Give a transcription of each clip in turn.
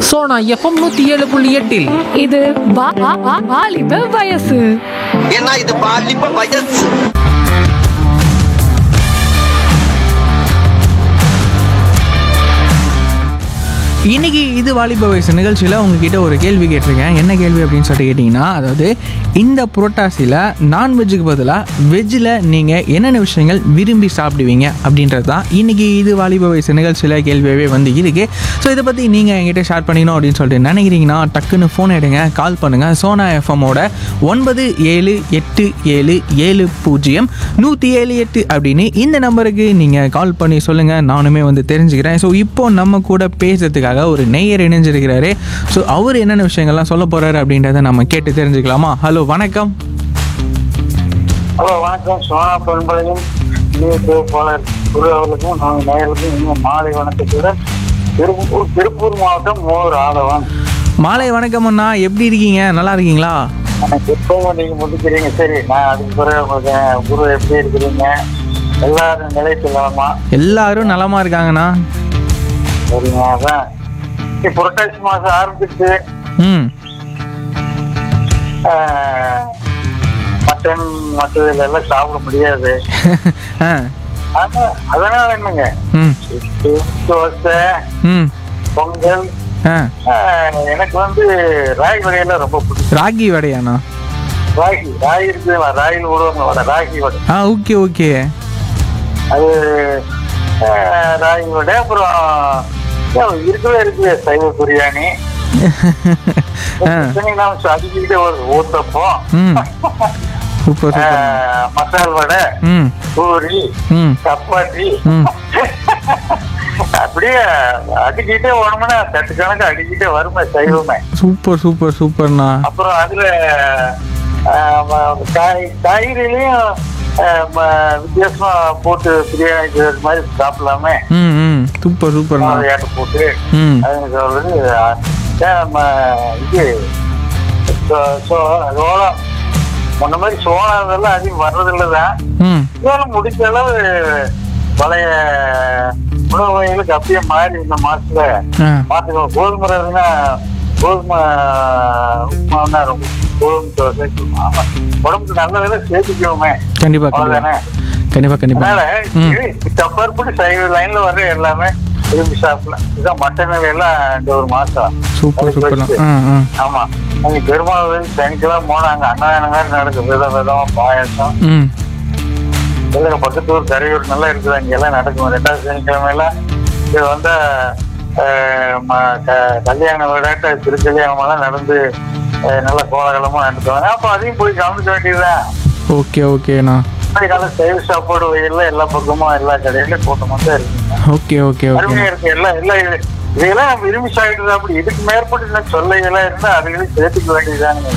Sona FM நூத்தி ஏழு புள்ளி எட்டில் இது வா- வா- வா- வாலிப வயசு ஏன்னா இது பாலிப்ப வயசு இன்னைக்கு இது வாலிப வயசு நிகழ்ச்சியில் உங்ககிட்ட ஒரு கேள்வி கேட்டிருக்கேன் என்ன கேள்வி அப்படின்னு சொல்லிட்டு கேட்டிங்கன்னா அதாவது இந்த புரோட்டாசியில் நான்வெஜ்ஜுக்கு பதிலாக வெஜ்ஜில் நீங்கள் என்னென்ன விஷயங்கள் விரும்பி சாப்பிடுவீங்க அப்படின்றது தான் இன்னைக்கு இது வாலிப வயசு நிகழ்ச்சியில் கேள்வியாகவே வந்து இருக்கு ஸோ இதை பற்றி நீங்கள் என்கிட்ட ஷேர் பண்ணிக்கணும் அப்படின்னு சொல்லிட்டு நினைக்கிறீங்கன்னா டக்குன்னு ஃபோன் எடுங்க கால் பண்ணுங்கள் சோனா எஃப்எம்மோட ஒன்பது ஏழு எட்டு ஏழு ஏழு பூஜ்ஜியம் நூற்றி ஏழு எட்டு அப்படின்னு இந்த நம்பருக்கு நீங்கள் கால் பண்ணி சொல்லுங்கள் நானுமே வந்து தெரிஞ்சுக்கிறேன் ஸோ இப்போ நம்ம கூட பேசுறதுக்காக ஒரு நெய்யர் இணைஞ்சிருக்கிறாரு ஸோ அவர் என்னென்ன விஷயங்கள்லாம் சொல்ல போகிறாரு அப்படின்றத நம்ம கேட்டு தெரிஞ்சுக்கலாமா ஹலோ வணக்கம் ஹலோ வணக்கம் சோனா பண்பலையும் போலர் குரு அவர்களுக்கும் நாங்கள் நேயர்களுக்கும் இன்னும் மாலை வணக்கத்துடன் திருப்பூர் திருப்பூர் மாவட்டம் மோர் ஆதவன் மாலை வணக்கம் அண்ணா எப்படி இருக்கீங்க நல்லா இருக்கீங்களா எனக்கு எப்பவும் நீங்க முடிக்கிறீங்க சரி நான் அதுக்கு பிறகு உங்களுக்கு குரு எப்படி இருக்கிறீங்க எல்லாரும் நிலைத்துலாமா எல்லாரும் நலமா இருக்காங்கண்ணா சரிங்க அதான் இப்போ புரட்டாசி மாசம் ஆரம்பிச்சு ம் மட்டன் மற்றது எல்லாம் சாப்பிட முடியாது ஆ ஆனா அதனால என்னங்க ம் இட்லி, தோசை ம் பொங்கல் ஆ ஆஹ் எனக்கு வந்து ராகி வகையெல்லாம் ரொம்ப பிடிக்கும் ராகி வடையாண்ணா ராகி ராகி இருக்கு ராகில் விடுவாங்க வடை ராகி வடை ஆ ஓகே ஓகே அது ஆஹ் ராகி வடை அப்புறம் ஏன் இருக்கவே இருக்கு சைவ பிரியாணி ஆ நாம அடிச்சுக்கிட்டே வருது ஊத்தப்பம் ம் சூப்பர் சூப்பர் ஆஹ் மசால் வடை ம் பூரி ம் சப்பாத்தி ம். அப்படியே அடிக்கிட்டே வரணும்னா தட்டு கணக்கு அடிக்கிட்டே வருமே சைவமே சூப்பர் சூப்பர் சூப்பர்ண்ணா அப்புறம் அதுல ஆஹ், ம- காய் காய்கறிலையும் ஆஹ், ம- வித்தியாசமா போட்டு பிரியாணி செய்யறது மாதிரி சாப்பிடலாமே ம் ம் சூப்பர் சூப்பர்ண்ணா ஏட்ட போட்டு ம் அதுன்னு சொல்றது ஆஹ், ம- இது சோ- சோ- சோளம் முன்ன மாதிரி சோளம் இதெல்லாம் அதிகம் வர்றதில்லை தான் ம் இருந்தாலும் முடிஞ்ச அளவு பழைய உணவு வகைகளுக்கு அப்படியே மாறி இந்த மாசத்துல ஆ மாத்துக்கணும் கோதுமை ரவைனா கோதுமை உப்புமாவுனா ரொம்ப கோதுமை தோசை ஆமா உடம்புக்கு நல்லதுல சேர்த்துக்குவோமே கண்டிப்பா கண்டிப்பா அவ்வளவுதானே கண்டிப்பா கண்டிப்பா அதனால ம். தப்பாற்பட்டு சைவ லைன்ல வர்ற எல்லாமே விரும்பி சாப்பிடலாம் இதுதான் மட்டன் எல்லாம் இந்த ஒரு மாசம் சூப்பர் அதுக்கு சூப்பர்ண்ணா வச்சு. ஆ ஆ ஆமா அங்க பெருமாள் கோயில் சனிக்கிழமை போனாங்க அன்னதானம் மாதிரி நடக்கும் விதம் விதம் பாயாசம் ம் இதுல பக்கத்து ஊர் கரையூர் நல்லா இருக்குது அங்க எல்லாம் நடக்கும் ரெண்டாவது சனிக்கிழமையில இது வந்து அஹ், ம- க- கல்யாண விளையாட்டு திருக்கல்யாணம் எல்லாம் நடந்து அஹ், நல்ல கோலாகலமா நடத்துவாங்க அப்ப அதையும் போய் கவனிக்க வேண்டியதுதான் ஓகே ஓகேண்ணா கால சைவ சாப்பாடு வகையில எல்லா பக்கமும் எல்லா கடையிலும் கூட்டமா தான் இருக்கு ஓகே ஓகே ஓகே அருமையா இருக்கு எல்லாம் எல்லாம் இது- இதெல்லாம் நம்ம விரும்பி சாப்பிடுறது அப்படி இதுக்கு மேற்பட்டு இன்னும் சொல்லையெல்லாம் இருந்தா அதுகளையும் சேர்த்துக்க வேண்டியதுதானுங்க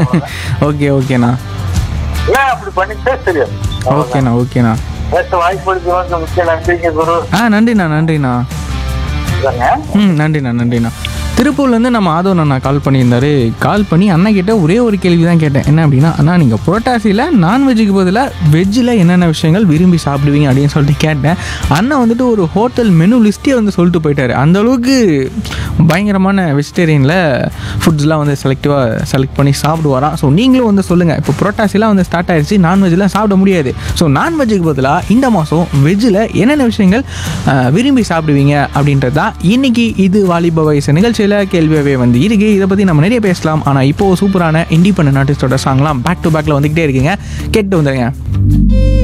ஓகே ஓகேண்ணா எல்லாம் அப்படி பண்ணிட்டே தெரியும் ஓகேண்ணா ஓகேண்ணா பேச வாய்ப்பு இருக்கு முக்கிய நன்றிங்க குரு ஆ நன்றிண்ணா நன்றிண்ணா இதாங்க ம் நன்றிண்ணா நன்றிண்ணா திருப்பூர்லேருந்து நம்ம ஆதவன் அண்ணா கால் பண்ணியிருந்தாரு கால் பண்ணி அண்ணா கிட்ட ஒரே ஒரு கேள்வி தான் கேட்டேன் என்ன அப்படின்னா அண்ணா நீங்கள் புரோட்டாசியில் நான்வெஜ்ஜுக்கு பதிலாக வெஜ்ஜில் என்னென்ன விஷயங்கள் விரும்பி சாப்பிடுவீங்க அப்படின்னு சொல்லிட்டு கேட்டேன் அண்ணா வந்துட்டு ஒரு ஹோட்டல் மெனு லிஸ்ட்டே வந்து சொல்லிட்டு போயிட்டாரு அந்த அளவுக்கு பயங்கரமான வெஜிடேரியனில் ஃபுட்ஸ்லாம் வந்து செலக்டிவாக செலக்ட் பண்ணி சாப்பிடுவாராம் ஸோ நீங்களும் வந்து சொல்லுங்கள் இப்போ புரோட்டாசிலாம் வந்து ஸ்டார்ட் ஆயிடுச்சு நான்வெஜ்லாம் சாப்பிட முடியாது ஸோ நான்வெஜ்ஜுக்கு பதிலாக இந்த மாதம் வெஜ்ஜில் என்னென்ன விஷயங்கள் அஹ், விரும்பி சாப்பிடுவீங்க அப்படின்றது தான் இன்னைக்கு இது வாலிப வயசு நிகழ்ச்சியில் கேள்வியாகவே வந்து இருக்கு இதை பற்றி நம்ம நிறைய பேசலாம் ஆனால் இப்போ சூப்பரான இண்டிபெண்டன்ட் ஆர்டிஸ்டோட சாங்லாம் பேக் டு பேக்கில் வந்துக்கிட்டே இருக்குங்க கேட்டு வந்துடுங்க